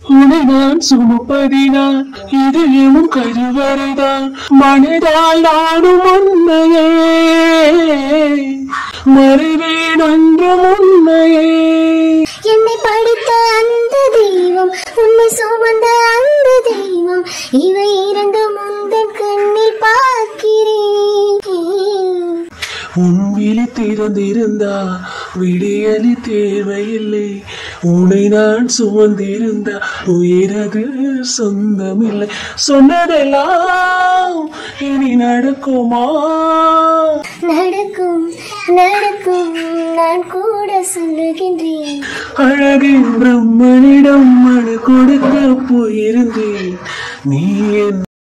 உன்னை நான் சுமப்பதினால் இதயமும் கருவறைதான் மனதால் நானும் உன்னையே மறைவேன் அன்றும் உன்னையே என்னை படித்த அந்த தெய்வம் உன்னை சுமந்த அந்த தெய்வம் இவை இரண்டு முந்தன் கண்ணில் பார்க்கிறேன் உன் விழி திறந்திருந்தா விடியலி தேவையில்லை உன்னை நான் சுமந்திருந்தா உயிரது சொந்தமில்லை சொன்னதெல்லாம் இனி நடக்குமா நடக்கும் நடக்கும் நான் கூட சொல்லுகின்றேன் அழகின் பிரம்மனிடம் மனு கொடுக்க போயிருந்தேன் நீ என்